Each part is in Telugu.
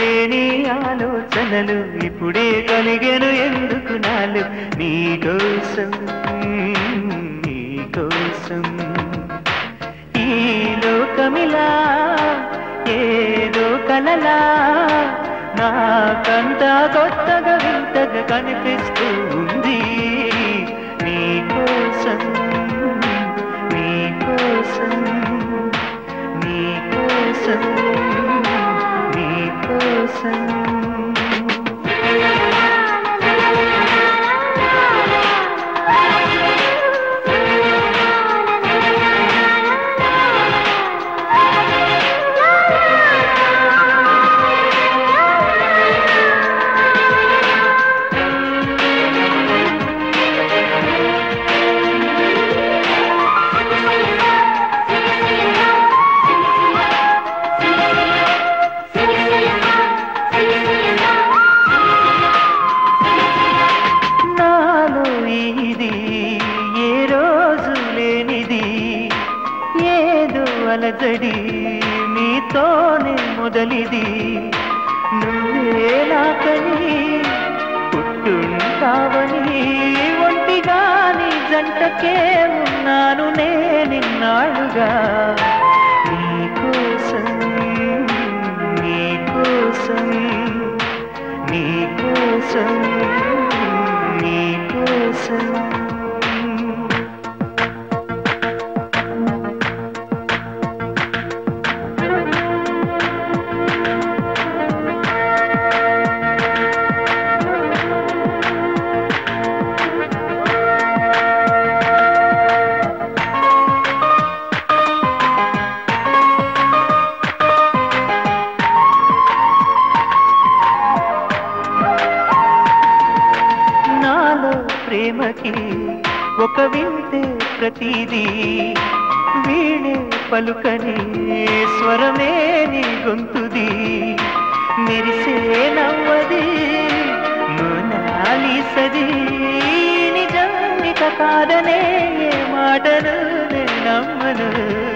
లేని ఆలోచనలు ఇప్పుడే కలిగెను ఎందుకు నాలు నీకోసం నీకోసం ఈ లోకమిలా ఏదో కలలా నాకంతా కొత్తగా వింతగా కనిపిస్తూ ఉంది నీకోసం నీకోసం నీకోసం నీకోసం నాలో ఇది ఏ రోజు లేనిది ఏదో అలజడి నీతోనే మొదలిది నువ్వే నాకని పుట్టుంటావని ఒంటిగా నీ జంటకే ఉన్నాను నేనిన్నాళ్ళుగా నీకోసం నీకోసం నీకోసం నీకోసం నాలో ప్రేమకి ఒక వింతే ప్రతిదీ వీణే పలుకని స్వరమే నీ గొంతుది మెరిసే నవ్వది మోనాలిసది నిజం ఇక కాదనే ఏ మాటను నే నమ్మను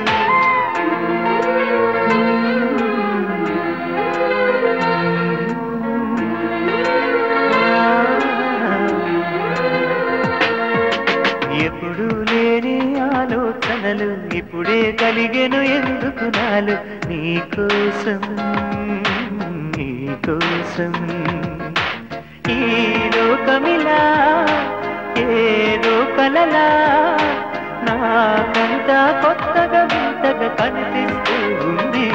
ఎప్పుడు లేని ఆలోచనలు ఇప్పుడే కలిగెను ఎందుకు నాలు నీకోసం నీకోసం ఈ లోకమిలా ఏదో కలలా నాకంతా కొత్తగా వింతగా కనిపిస్తూ ఉంది